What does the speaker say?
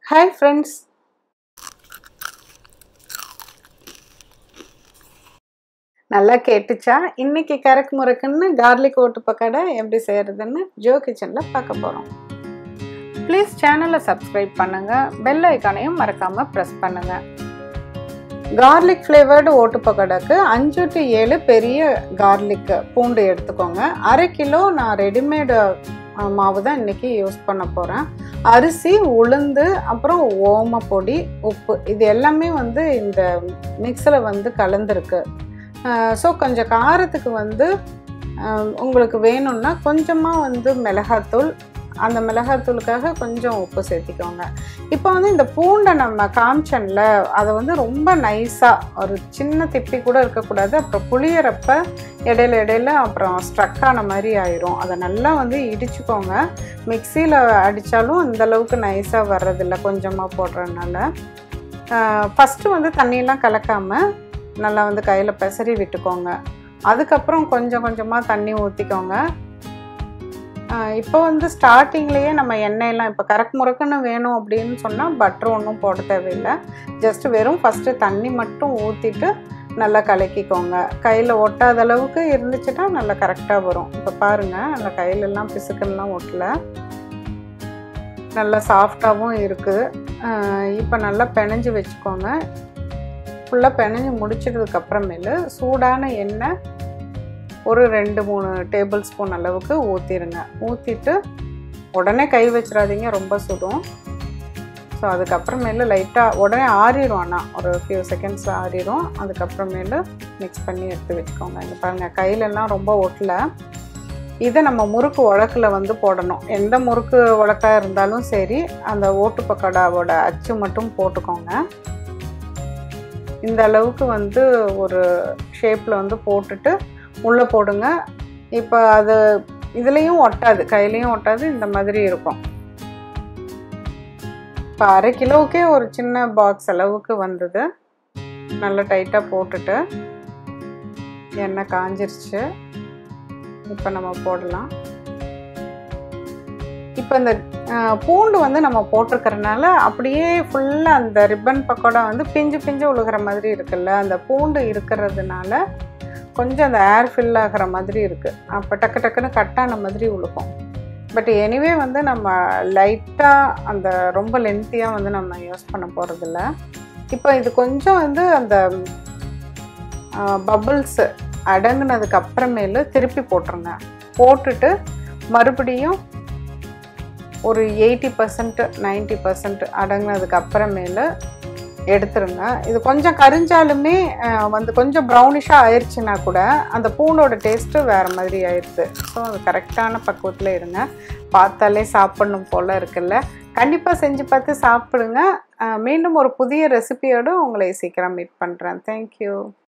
hi friends நல்லா கேட்டுச்சா இன்னைக்கு கரெக்ட் முறைக்குன்னு கார்லிக் ஓட்டு பக்கடை எப்படி செய்கிறதுன்னு ஜோ கிச்சனில் பார்க்க போகிறோம் ப்ளீஸ் சேனலை சப்ஸ்கிரைப் பண்ணுங்கள் பெல் ஐக்கானையும் மறக்காமல் ப்ரெஸ் பண்ணுங்கள் கார்லிக் ஃப்ளேவர்டு ஓட்டு பக்கோடாக்கு அஞ்சு டு ஏழு பெரிய கார்லிக் பூண்டு எடுத்துக்கோங்க அரை கிலோ நான் ரெடிமேடு மாவு தான் இன்றைக்கி யூஸ் பண்ண போகிறேன் அரிசி உளுந்து அப்புறம் ஓமப்பொடி உப்பு இது எல்லாமே வந்து இந்த மிக்ஸில் வந்து கலந்துருக்கு ஸோ கொஞ்சம் காரத்துக்கு வந்து உங்களுக்கு வேணும்னா கொஞ்சமாக வந்து மிளகாத்தூள் அந்த மிளகாத்தூளுக்காக கொஞ்சம் உப்பு சேர்த்திக்கோங்க இப்போ வந்து இந்த பூண்டை நம்ம காமிச்சன்ல அதை வந்து ரொம்ப நைஸாக ஒரு சின்ன திப்பி கூட இருக்கக்கூடாது அப்புறம் புளியறப்ப இடையில இடையில அப்புறம் ஸ்ட்ரக் ஆன மாதிரி ஆயிரும் அதை நல்லா வந்து இடிச்சுக்கோங்க மிக்சியில் அடித்தாலும் இந்தளவுக்கு நைஸாக வர்றதில்ல கொஞ்சமாக போடுறதுனால ஃபஸ்ட்டு வந்து தண்ணியெல்லாம் கலக்காமல் நல்லா வந்து கையில் பெசரி விட்டுக்கோங்க அதுக்கப்புறம் கொஞ்சம் கொஞ்சமாக தண்ணி ஊற்றிக்கோங்க இப்போ வந்து ஸ்டார்டிங்லேயே நம்ம எண்ணெயெல்லாம் இப்போ கரெக்ட் முறைக்குன்னு வேணும் அப்படின்னு சொன்னால் பட்ரு ஒன்றும் போட தேவையில்லை ஜஸ்ட் வெறும் ஃபஸ்ட்டு தண்ணி மட்டும் ஊற்றிட்டு நல்லா கலக்கிக்கோங்க கையில் ஒட்டாத அளவுக்கு இருந்துச்சுன்னா நல்லா கரெக்டாக வரும் இப்போ பாருங்கள் நல்லா கையிலெல்லாம் பிசுக்கெல்லாம் ஒட்டல நல்லா சாஃப்டாகவும் இருக்குது இப்போ நல்லா பிணைஞ்சு வச்சுக்கோங்க ஃபுல்லாக பிணைஞ்சு முடிச்சதுக்கப்புறமேலு சூடான எண்ணெய் ஒரு ரெண்டு மூணு டேபிள் ஸ்பூன் அளவுக்கு ஊற்றிடுங்க ஊற்றிட்டு உடனே கை வச்சிடாதீங்க ரொம்ப சுடும் ஸோ அதுக்கப்புறமேலு லைட்டாக உடனே ஆறிடும் ஆனால் ஒரு ஃபியூ செகண்ட்ஸ் ஆறிடும் அதுக்கப்புறமேலு மிக்ஸ் பண்ணி எடுத்து வச்சுக்கோங்க இங்கே பாருங்கள் கையிலெல்லாம் ரொம்ப ஒட்டல இதை நம்ம முறுக்கு உலக்கில் வந்து போடணும் எந்த முறுக்கு உலக்காக இருந்தாலும் சரி அந்த ஓட்டு பக்கோடாவோட அச்சு மட்டும் போட்டுக்கோங்க இந்த அளவுக்கு வந்து ஒரு ஷேப்பில் வந்து போட்டுட்டு உள்ளே போடுங்க இப்போ அது இதுலேயும் ஒட்டாது கையிலையும் ஒட்டாது இந்த மாதிரி இருக்கும் இப்போ அரை கிலோவுக்கே ஒரு சின்ன பாக்ஸ் அளவுக்கு வந்தது நல்லா டைட்டாக போட்டுட்டு எண்ணெய் காஞ்சிருச்சு இப்போ நம்ம போடலாம் இப்போ இந்த பூண்டு வந்து நம்ம போட்டிருக்கறனால அப்படியே ஃபுல்லாக அந்த ரிப்பன் பக்கோடா வந்து பிஞ்சு பிஞ்சு உழுகிற மாதிரி இருக்குல்ல அந்த பூண்டு இருக்கிறதுனால கொஞ்சம் அந்த ஏர் ஃபில் ஆகிற மாதிரி இருக்குது அப்போ டக்கு டக்குன்னு கட்டான மாதிரி உழுக்கும் பட் எனிவே வந்து நம்ம லைட்டாக அந்த ரொம்ப லென்த்தியாக வந்து நம்ம யூஸ் பண்ண போகிறதில்ல இப்போ இது கொஞ்சம் வந்து அந்த பபுள்ஸு அடங்குனதுக்கு அப்புறமேலு திருப்பி போட்டுருங்க போட்டுட்டு மறுபடியும் ஒரு எயிட்டி பர்சன்ட் நைன்ட்டி பர்சன்ட் அடங்கினதுக்கு அப்புறமேலு எடுத்துருங்க இது கொஞ்சம் கரிஞ்சாலுமே வந்து கொஞ்சம் ப்ரௌனிஷாக ஆயிடுச்சுன்னா கூட அந்த பூண்டோட டேஸ்ட்டு வேறு மாதிரி ஆயிடுது ஸோ அது கரெக்டான பக்குவத்தில் இருங்க பார்த்தாலே சாப்பிடணும் போல் இருக்குல்ல கண்டிப்பாக செஞ்சு பார்த்து சாப்பிடுங்க மீண்டும் ஒரு புதிய ரெசிபியோடு உங்களை சீக்கிரம் மீட் பண்ணுறேன் தேங்க்யூ